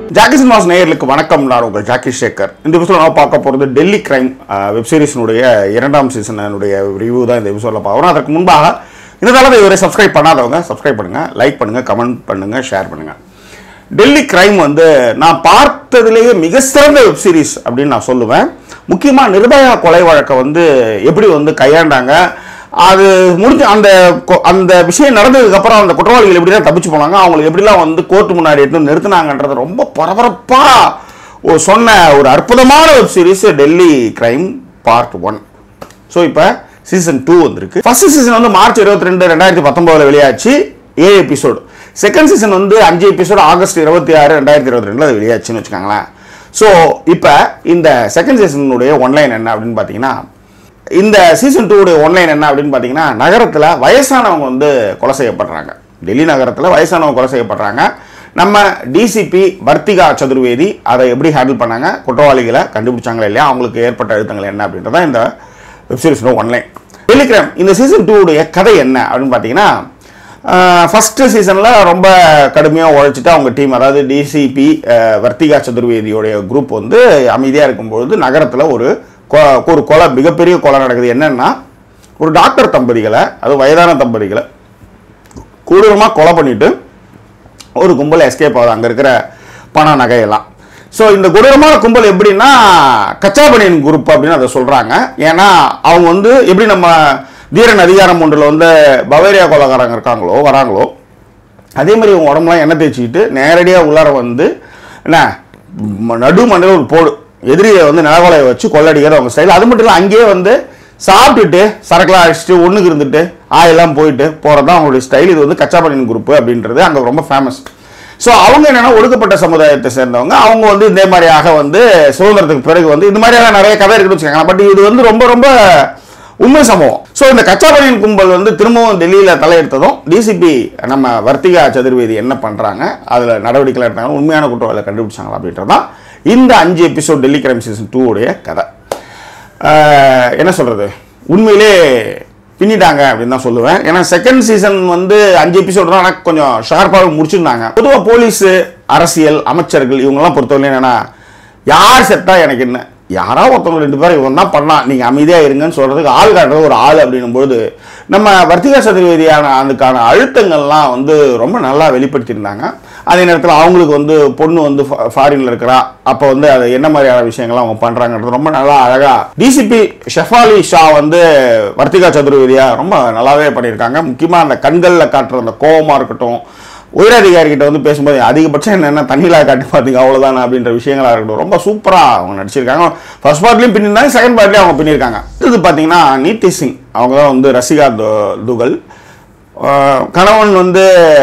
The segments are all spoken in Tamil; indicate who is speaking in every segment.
Speaker 1: ஜாக்கி சினிமாஸ் நேயர்களுக்கு வணக்கம் நான் உங்கள் ஜாக்கி சேகர் இந்த எபிசோட நான் பார்க்க போகிறது டெல்லி கிரைம் வெப் சீரிஸினுடைய இரண்டாம் சீசனுடைய ரிவ்யூ தான் இந்த எபிசோடில் பார்க்குறோம் அதற்கு முன்பாக இந்த தளத்தை இதுவரை சப்ஸ்கிரைப் பண்ணாதவங்க சப்ஸ்கிரைப் பண்ணுங்கள் லைக் பண்ணுங்கள் கமெண்ட் பண்ணுங்கள் ஷேர் பண்ணுங்கள் டெல்லி கிரைம் வந்து நான் பார்த்ததுலேயே மிக சிறந்த வெப் சீரிஸ் அப்படின்னு நான் சொல்லுவேன் முக்கியமாக நிர்பயா கொலை வழக்கை வந்து எப்படி வந்து கையாண்டாங்க அது முடிஞ்ச அந்த கொ- அந்த விஷயம் நடந்ததுக்கு அப்புறம் அந்த குற்றவாளிகள் எப்படி தான் தப்பிச்சு போனாங்க அவங்களுக்கு எப்படிலாம் வந்து கோர்ட் முன்னாடி எடுத்து வந்து நிறுத்தினாங்கன்றது ரொம்ப பரபரப்பாக ஒரு சொன்ன ஒரு அற்புதமான web series Delhi crime part one so இப்போ சீசன் டூ வந்திருக்கு ஃபர்ஸ்ட் சீசன் வந்து மார்ச் இருபத்தி ரெண்டு ரெண்டாயிரத்தி பத்தொம்போதில் வெளியாச்சு ஏழு எபிசோடு செகண்ட் சீசன் வந்து அஞ்சு எபிசோடு ஆகஸ்ட் இருபத்தி ஆறு ரெண்டாயிரத்தி இருபத்தி ரெண்டில் அது வெளியாச்சுன்னு வச்சுக்கோங்களேன் ஸோ இப்போ இந்த செகண்ட் சீசனுடைய ஒன்லைன் என்ன அப்படின்னு பார்த்தீங்கன்னா இந்த சீசன் டூடைய ஒன்லைன் என்ன அப்படின்னு பார்த்தீங்கன்னா நகரத்தில் வயசானவங்க வந்து கொலை செய்யப்படுறாங்க டெல்லி நகரத்தில் வயசானவங்க கொலை செய்யப்படுறாங்க நம்ம டிசிபி வர்த்திகா சதுர்வேதி அதை எப்படி ஹேண்டில் பண்ணாங்க குற்றவாளிகளை கண்டுபிடிச்சாங்களா இல்லையா அவங்களுக்கு ஏற்பட்ட அழுத்தங்கள் என்ன அப்படின்றதான் இந்த வெப்சீரிஸோட ஒன்லைன் டெலிகிராம் இந்த சீசன் டூடைய கதை என்ன அப்படின்னு பார்த்தீங்கன்னா ஃபஸ்ட்டு சீசனில் ரொம்ப கடுமையாக உழைச்சிட்டு அவங்க டீம் அதாவது டிசிபி வர்த்திகா சதுர்வேதியோடைய குரூப் வந்து அமைதியாக இருக்கும்பொழுது நகரத்தில் ஒரு கொ- ஒரு கொலை மிகப்பெரிய கொலை நடக்குது என்னன்னா ஒரு டாக்டர் தம்பதிகளை அது வயதான தம்பதிகளை கொடூரமாக கொலை பண்ணிட்டு ஒரு கும்பல் எஸ்கேப் ஆகுது அங்கே இருக்கிற பண நகையெல்லாம் ஸோ இந்த கொடூரமான கும்பல் எப்படின்னா கச்சாபனியன் குரூப் அப்படின்னு அதை சொல்கிறாங்க ஏன்னா அவங்க வந்து எப்படி நம்ம தீரன் அதிகாரம் ஒன்றில் வந்து பவேரியா கொலகாரங்க இருக்காங்களோ வராங்களோ அதே மாதிரி இவங்க உடம்புலாம் எண்ணெய் தேய்ச்சிக்கிட்டு நேரடியாக உள்ளார வந்து என்ன ம- நடு மண்ணில் ஒரு போடு எதிரியை வந்து நிலவலையை வச்சு கொள்ளடிக்கிறது அவங்க ஸ்டைல் அது மட்டும் இல்லை அங்கேயே வந்து சாப்பிட்டுட்டு சரக்குலாம் அடிச்சுட்டு ஒன்றுக்கு இருந்துட்டு ஆயெல்லாம் போயிட்டு போகிறது தான் அவங்களுடைய ஸ்டைல் இது வந்து கச்சாபனியன் குரூப் அப்படின்றது அங்கே ரொம்ப ஃபேமஸ் ஸோ அவங்க என்னன்னா ஒடுக்கப்பட்ட சமுதாயத்தை சேர்ந்தவங்க அவங்க வந்து இதே மாதிரியாக வந்து சுதந்திரத்துக்கு பிறகு வந்து இந்த மாதிரியான நிறைய கதை இருக்குன்னு வச்சுக்கோங்க பட் இது வந்து ரொம்ப ரொம்ப உண்மை சம்பவம் ஸோ இந்த கச்சாபனியன் கும்பல் வந்து திரும்பவும் டெல்லியில் தலையெடுத்ததும் டிசிபி நம்ம வர்த்திகா சதுர்வேதி என்ன பண்ணுறாங்க அதில் நடவடிக்கை எடுத்தாங்க உண்மையான குற்றவாளிகளை கண்டுபிடிச்சாங்களா அப்படின்றது தான் இந்த அஞ்சு episode Delhi crime season two உடைய கதை ஆஹ் என்ன சொல்கிறது உண்மையிலே பின்னிட்டாங்க அப்படின்னு தான் சொல்லுவேன் ஏன்னா செகண்ட் சீசன் வந்து அஞ்சு எபிசோடு தான் ஆனால் கொஞ்சம் ஷார்ப்பாக முடிச்சிருந்தாங்க பொதுவாக போலீஸு அரசியல் அமைச்சர்கள் இவங்கெல்லாம் பொறுத்தவரை என்னன்னா யார் செத்தா எனக்கு என்ன யாரோ ஒருத்தவங்க ரெண்டு பேரும் இவன் தான் பண்ணலாம் நீங்கள் அமைதியாக இருங்கன்னு சொல்கிறதுக்கு ஆள் காட்டுறது ஒரு ஆள் அப்படின்னும் பொழுது நம்ம வர்த்திகா சதுர்வேதியான அதுக்கான அழுத்தங்கள்லாம் வந்து ரொம்ப நல்லா வெளிப்படுத்தியிருந்தாங்க அதே நேரத்தில் அவங்களுக்கு வந்து பொண்ணு வந்து ஃபாரின்ல இருக்கிறா அப்போ வந்து அது என்ன மாதிரியான விஷயங்கள்லாம் அவங்க பண்ணுறாங்கிறது ரொம்ப நல்லா அழகாக டிசிபி ஷெஃபாலி ஷா வந்து வர்த்திகா சதுர்வேதியா ரொம்ப நல்லாவே பண்ணியிருக்காங்க முக்கியமாக அந்த கண்களில் காட்டுற அந்த கோவமாக இருக்கட்டும் உயரதிகாரி கிட்ட வந்து பேசும்போது அதிகபட்சம் என்னென்ன தண்ணியில் காட்டி பார்த்தீங்க அவ்வளோதான் அப்படின்ற விஷயங்களா இருக்கட்டும் ரொம்ப சூப்பராக அவங்க நடிச்சிருக்காங்க ஃபர்ஸ்ட் பார்ட்லையும் பின்னிருந்தாங்க செகண்ட் பார்ட்லையும் அவங்க பின்னிருக்காங்க இது பார்த்தீங்கன்னா நீத்தி சிங் அவங்க தான் வந்து ரசிகா து- துகல் ஆஹ் கணவன் வந்து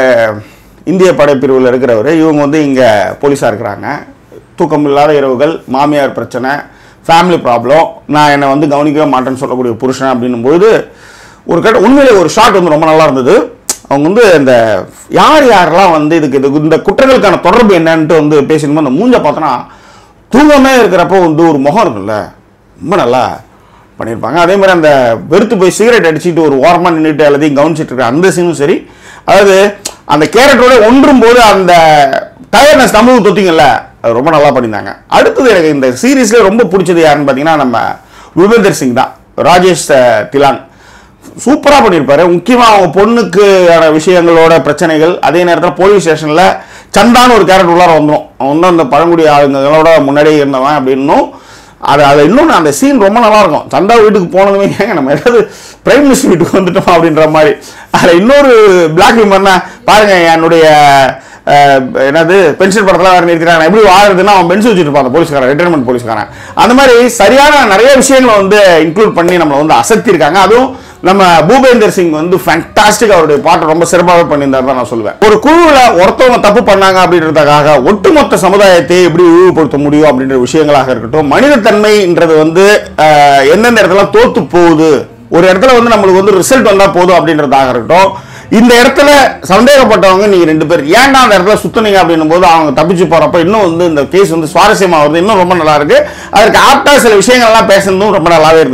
Speaker 1: இந்திய படைப்பிரிவில் இருக்கிறவர் இவங்க வந்து இங்கே போலீஸாக இருக்கிறாங்க தூக்கம் இல்லாத இரவுகள் மாமியார் பிரச்சனை ஃபேமிலி ப்ராப்ளம் நான் என்னை வந்து கவனிக்கவே மாட்டேன்னு சொல்லக்கூடிய புருஷன் அப்படின்னும் பொழுது ஒரு கட்ட உண்மையிலே ஒரு ஷாட் வந்து ரொம்ப நல்லா இருந்தது அவங்க வந்து இந்த யார் யாரெல்லாம் வந்து இதுக்கு இது இந்த குற்றங்களுக்கான தொடர்பு என்னன்ட்டு வந்து பேசணுமோ அந்த மூஞ்ச பார்த்தோன்னா தூங்கமே இருக்கிறப்போ வந்து ஒரு முகம் இருக்குல்ல ரொம்ப நல்லா பண்ணியிருப்பாங்க அதே மாதிரி அந்த வெறுத்து போய் சிகரெட் அடிச்சுட்டு ஒரு ஓரமாக நின்றுட்டு எல்லாத்தையும் கவனிச்சிட்டு இருக்க அந்த சீனும் சரி அதாவது அந்த கேரக்டரோட ஒன்றும் போது அந்த டயர்னஸ் நம்மளும் தொத்திங்கல்ல அது ரொம்ப நல்லா பண்ணியிருந்தாங்க அடுத்தது எனக்கு இந்த சீரீஸ்ல ரொம்ப பிடிச்சது யாருன்னு பார்த்தீங்கன்னா நம்ம விபேந்தர் சிங் தான் ராஜேஷ் அஹ், திலான் சூப்பராக பண்ணியிருப்பாரு முக்கியமாக அவங்க பொண்ணுக்கான விஷயங்களோட பிரச்சனைகள் அதே நேரத்தில் போலீஸ் ஸ்டேஷனில் சந்தான்னு ஒரு கேரக்டர் உள்ளார வந்துடும் அவன் வந்து அந்த பழங்குடி ஆளுங்களோட முன்னாடியே இருந்தவன் அப்படின்னும் அது அது இன்னொன்று அந்த சீன் ரொம்ப நல்லா இருக்கும் சந்தா வீட்டுக்கு போனதுமே ஏங்க நம்ம ஏதாவது பிரைம் மினிஸ்டர் வீட்டுக்கு வந்துட்டோம் அப்படின்ற மாதிரி அதில் இன்னொரு பிளாக் ஹியூமர்னா பாருங்க என்னுடைய அஹ், என்னது பென்ஷன் படத்தில் வேறு நிறுத்தினாங்க எப்படி வாழுறதுன்னா அவன் பென்ஷன் வச்சுட்டு இருப்பான் அந்த போலீஸ்காரன் ரிட்டைர்மெண்ட் போலீஸ்காரன் அந்த மாதிரி சரியான நிறைய விஷயங்களை வந்து இன்க்ளூட் பண்ணி நம்மளை வந்து அசத்திருக்காங்க அதுவும் நம்ம பூபேந்தர் சிங் வந்து ஃபேண்டாஸ்டிக் அவருடைய பாட்டை ரொம்ப சிறப்பாகவே பண்ணியிருந்தார் தான் நான் சொல்லுவேன் ஒரு குழுவில் ஒருத்தவங்க தப்பு பண்ணாங்க அப்படின்றதுக்காக ஒட்டுமொத்த சமுதாயத்தை எப்படி இழிவுபடுத்த முடியும் அப்படின்ற விஷயங்களாக இருக்கட்டும் மனிதத்தன்மைன்றது வந்து அஹ், எந்தெந்த இடத்துல தோத்து போகுது ஒரு இடத்துல வந்து நம்மளுக்கு வந்து ரிசல்ட் வந்தா போதும் அப்படின்றதாக இருக்கட்டும் இந்த இடத்துல சந்தேகப்பட்டவங்க நீங்க ரெண்டு பேர் ஏன்டா அந்த இடத்துல சுத்துனீங்க அப்படின்னும் போது அவங்க தப்பிச்சு போறப்ப இன்னும் வந்து இந்த கேஸ் வந்து சுவாரஸ்யமா வருது இன்னும் ரொம்ப நல்லா இருக்கு அதற்கு ஆப்டா சில விஷயங்கள்லாம் பேசுனதும் ரொம்ப நல்லாவே இருந்துச்சு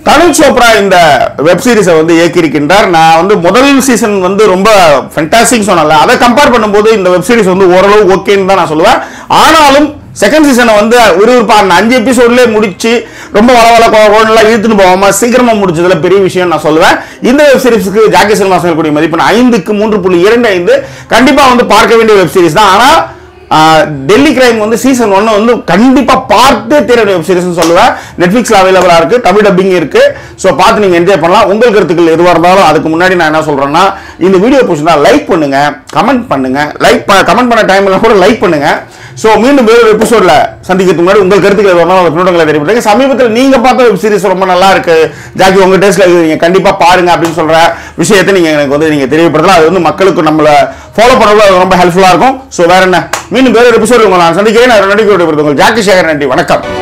Speaker 1: தனுஷ் சோப்ரா இந்த வெப் சீரிஸை வந்து இயக்கியிருக்கின்றார் நான் வந்து முதல் சீசன் வந்து ரொம்ப ஃபென்டாஸ்டிக் சொன்னல அதை கம்பேர் பண்ணும்போது இந்த வெப் சீரிஸ் வந்து ஓரளவு ஓகேன்னு தான் நான் சொல்லுவேன் ஆனாலும் செகண்ட் சீசனை வந்து விறுவிறுப்பா அந்த அஞ்சு எபிசோட்லேயே முடிச்சு ரொம்ப வளவள கோடெல்லாம் இழுத்துன்னு போகாம சீக்கிரமா முடிச்சதுல பெரிய விஷயம் நான் சொல்லுவேன் இந்த வெப் சீரிஸ்க்கு ஜாக்கி சினிமா சொல்லக்கூடிய மதிப்பு ஐந்துக்கு மூன்று புள்ளி இரண்டு ஐந்து கண்டிப்பா வந்து பார்க்க வேண்டிய வெப் சீரிஸ் தான் ஆனா ஆஹ், டெல்லி கிரைம் வந்து சீசன் ஒன்னு வந்து கண்டிப்பா பார்த்தே தீர வெப் சீரிஸ் சொல்லுவேன் நெட்ஃபிளிக்ஸ்ல அவைலபிளா இருக்கு தமிழ் டப்பிங் இருக்கு ஸோ பார்த்து நீங்க என்ஜாய் பண்ணலாம் உங்கள் கருத்துக்கள் எதுவாக இருந்தாலும் அதுக்கு முன்னாடி நான் என்ன சொல்றேன்னா இந்த வீடியோ பிடிச்சிருந்தா லைக் பண்ணுங்க கமெண்ட் பண்ணுங்க லைக் கமெண்ட் பண்ண டைம்ல கூட லைக் பண்ணுங்க ஸோ மீண்டும் வேறு ஒரு எபிசோட்ல சந்திக்கிறதுக்கு முன்னாடி உங்கள் கருத்துக்கள் எதுவாக இருந்தாலும் பின்னோட்டங்களை தெரியப்படுங்க சமீபத்தில் நீங்க பார்த்த வெப் சீரிஸ் ரொம்ப நல்லா இருக்கு ஜாக்கி உங்க டேஸ்ட்ல நீங்க கண்டிப்பா பாருங்க அப்படின்னு சொல்ற விஷயத்தை நீங்க எனக்கு வந்து நீங்க தெரியப்படுத்தலாம் அது வந்து மக்களுக்கு நம்மள ஃபாலோ பண்ணல ரொம்ப ஹெல்ப்ஃபுல்லா இருக்கும் ஸோ வேற என்ன மீண்டும் வேற எபிசோட் உங்களை நான் சந்திக்கிறேன் நான் நடிக்க விடுவது உங்கள் ஜாக்கி சேகர் நன்றி வணக்கம்